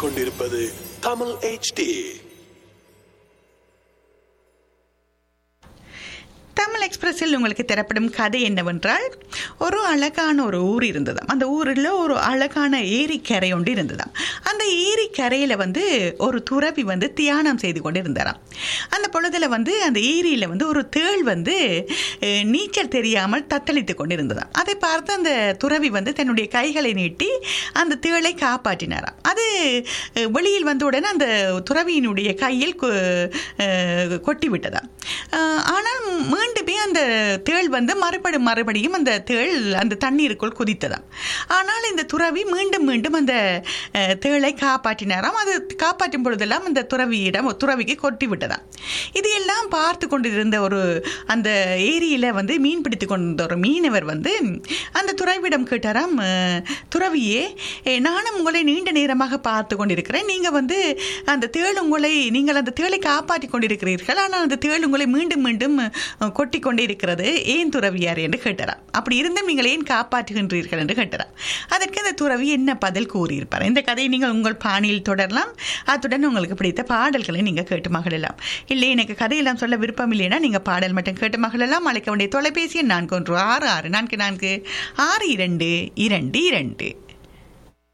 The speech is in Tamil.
கேட்டுக்கொண்டிருப்பது தமிழ் HD தமிழ் எக்ஸ்பிரஸில் உங்களுக்கு தரப்படும் கதை என்னவென்றால் ஒரு அழகான ஒரு ஊர் இருந்ததாம் அந்த ஊரில் ஒரு அழகான ஏரிக்கரை ஒன்று இருந்ததாம் அந்த ஏரிக்கரையில் வந்து ஒரு துறவி வந்து தியானம் செய்து கொண்டு இருந்தாராம் அந்த பொழுதுல வந்து அந்த ஏரியில் வந்து ஒரு தேள் வந்து அஹ், நீச்சல் தெரியாமல் தத்தளித்து கொண்டு இருந்ததாம் அதை பார்த்து அந்த துறவி வந்து தன்னுடைய கைகளை நீட்டி அந்த தேளை காப்பாற்றினாராம் அது அஹ், வெளியில் வந்தவுடனே அந்த துறவியினுடைய கையில் கொ- அஹ், கொட்டி விட்டதாம் அஹ், ஆனால் மீண்டுமே அந்த தேள் வந்து மறுபடி மறுபடியும் அந்த தேள் அந்த தண்ணீருக்குள் குதித்ததாம் ஆனால் இந்த துறவி மீண்டும் மீண்டும் அந்த அஹ், தேளை காப்பாற்றினாராம் அது காப்பாற்றும் பொழுதெல்லாம் அந்த துறவியிடம் துறவிக்கு கொட்டி விட்டதாம் இது எல்லாம் பார்த்து கொண்டிருந்த ஒரு அந்த ஏரியில வந்து மீன் பிடித்து கொண்டிருந்த ஒரு மீனவர் வந்து அந்த துறவியிடம் கேட்டாராம் அஹ், துறவியே eh, நானும் உங்களை நீண்ட நேரமாக பார்த்து கொண்டிருக்கிறேன் நீங்க வந்து அந்த தேள் உங்களை நீங்கள் அந்த தேளை காப்பாற்றி கொண்டிருக்கிறீர்கள் ஆனால் அந்த தேள் உங்களை மீண்டும் மீண்டும் அஹ், கொட்டி கொண்டே இருக்கிறது ஏன் துறவியார் என்று கேட்டாராம் அப்படி இருந்தும் நீங்கள் ஏன் காப்பாற்றுகின்றீர்கள் என்று கேட்டாராம் அதற்கு அந்த துறவி என்ன பதில் கூறியிருப்பார் இந்த கதையை நீங்கள் உங்கள் பாணியில் தொடரலாம் அத்துடன் உங்களுக்கு பிடித்த பாடல்களை நீங்கள் கேட்டு மகிழலாம் இல்லை எனக்கு கதையெல்லாம் சொல்ல விருப்பம் இல்லைன்னா நீங்கள் பாடல் மட்டும் கேட்டு மகிழலாம் அழைக்க வேண்டிய தொலைபேசி எண் நான்கு ஒன்று ஆறு ஆறு நான்கு நான்கு ஆறு இரண்டு இரண்டு இரண்டு